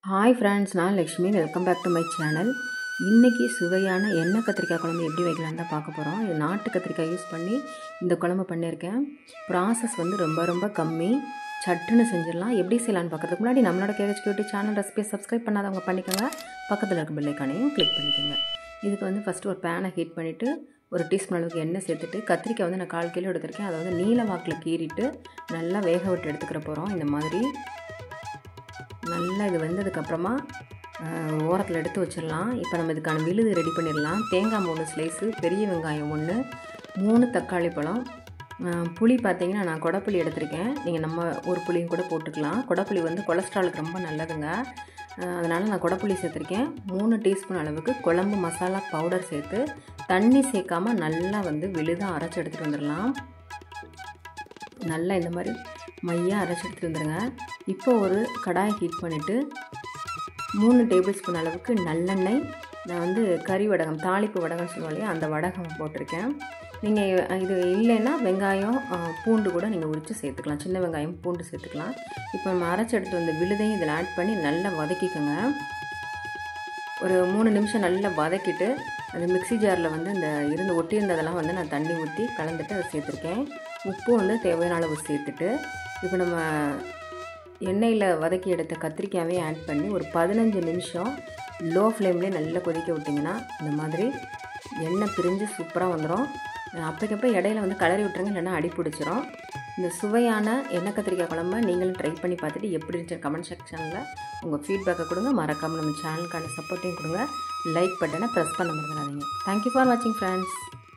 hi friends நான் Lakshmi welcome back to my channel இன்றைக்கி சுவையான எண்ணெய் கத்திரிக்காய் குழம்பு எப்படி வைக்கலான்னு தான் பார்க்க போகிறோம் இது நாட்டு கத்திரிக்காய் யூஸ் பண்ணி இந்த குழம்பு பண்ணியிருக்கேன் ப்ராசஸ் வந்து ரொம்ப ரொம்ப கம்மி சட்டுன்னு செஞ்சிடலாம் எப்படி செய்யலான்னு பார்க்கறதுக்கு முன்னாடி நம்மளோட கேஹெச் கியூட்டி சேனல் ரெசிபியை சப்ஸ்கிரைப் பண்ணாதவங்க பண்ணிக்கோங்க பக்கத்தில் இருக்க பெல்லைக்கானையும் கிளிக் பண்ணிக்கோங்க இதுக்கு வந்து ஃபஸ்ட்டு ஒரு பேனை ஹீட் பண்ணிவிட்டு ஒரு டீஸ்பூன் அளவுக்கு எண்ணெய் சேர்த்துட்டு கத்திரிக்காய் வந்து நான் கால் கிலோ எடுத்திருக்கேன் அதை வந்து நீல வாக்கில் கீறிட்டு நல்லா வேக விட்டு எடுத்துக்கிற போகிறோம் இந்த மாதிரி நல்லா இது வெந்ததுக்கப்புறமா ஓரத்தில் எடுத்து வச்சிடலாம் இப்போ நம்ம இதுக்கான விழுது ரெடி பண்ணிடலாம் தேங்காய் மூணு ஸ்லைஸு பெரிய வெங்காயம் ஒன்று மூணு தக்காளி பழம் புளி பார்த்தீங்கன்னா நான் கொடப்புளி எடுத்திருக்கேன் நீங்கள் நம்ம ஒரு புளியும் கூட போட்டுக்கலாம் கொடப்புளி வந்து கொலஸ்ட்ராலுக்கு ரொம்ப நல்லதுங்க அதனால் நான் கொடப்புளி சேர்த்துருக்கேன் மூணு டீஸ்பூன் அளவுக்கு குழம்பு மசாலா பவுடர் சேர்த்து தண்ணி சேர்க்காமல் நல்லா வந்து விழுதாக அரைச்சி எடுத்துகிட்டு வந்துடலாம் நல்லா இந்த மாதிரி மையாக அரைச்சி எடுத்துகிட்டு வந்துடுங்க இப்போ ஒரு கடாய் ஹீட் பண்ணிவிட்டு மூணு டேபிள் ஸ்பூன் அளவுக்கு நல்லெண்ணெய் நான் வந்து கறி வடகம் தாளிப்பு வடகம் சொல்லுவோம் இல்லையா அந்த வடகம் போட்டிருக்கேன் நீங்கள் இது இல்லைன்னா வெங்காயம் பூண்டு கூட நீங்கள் உரித்து சேர்த்துக்கலாம் சின்ன வெங்காயம் பூண்டு சேர்த்துக்கலாம் இப்போ நம்ம அரைச்சி எடுத்து வந்த விழுதையும் இதில் ஆட் பண்ணி நல்லா வதக்கிக்கோங்க ஒரு மூணு நிமிஷம் நல்லா வதக்கிட்டு அந்த மிக்சி ஜாரில் வந்து இந்த இருந்து ஒட்டி இருந்ததெல்லாம் வந்து நான் தண்ணி ஊற்றி கலந்துட்டு அதை சேர்த்துருக்கேன் உப்பு வந்து தேவையான அளவு சேர்த்துட்டு இப்போ நம்ம எண்ணெயில் வதக்கி எடுத்த கத்திரிக்காயே ஆட் பண்ணி ஒரு பதினஞ்சு நிமிஷம் லோ ஃப்ளேம்லேயே நல்லா கொதிக்க விட்டிங்கன்னா இந்த மாதிரி எண்ணெய் பிரிஞ்சு சூப்பராக வந்துடும் அப்போக்கப்போ இடையில வந்து கலரி விட்டுருங்க இல்லைன்னா அடி பிடிச்சிரும் இந்த சுவையான எண்ணெய் கத்திரிக்காய் குழம்பை நீங்களும் ட்ரை பண்ணி பார்த்துட்டு எப்படி இருந்துச்சு கமெண்ட் செக்ஷனில் உங்கள் ஃபீட்பேக்கை கொடுங்க மறக்காமல் நம்ம சேனலுக்கான சப்போர்ட்டையும் கொடுங்க லைக் பட்டனை ப்ரெஸ் பண்ண மறந்துடாதீங்க தேங்க்யூ ஃபார் வாட்சிங் ஃப்ரெண்ட்ஸ்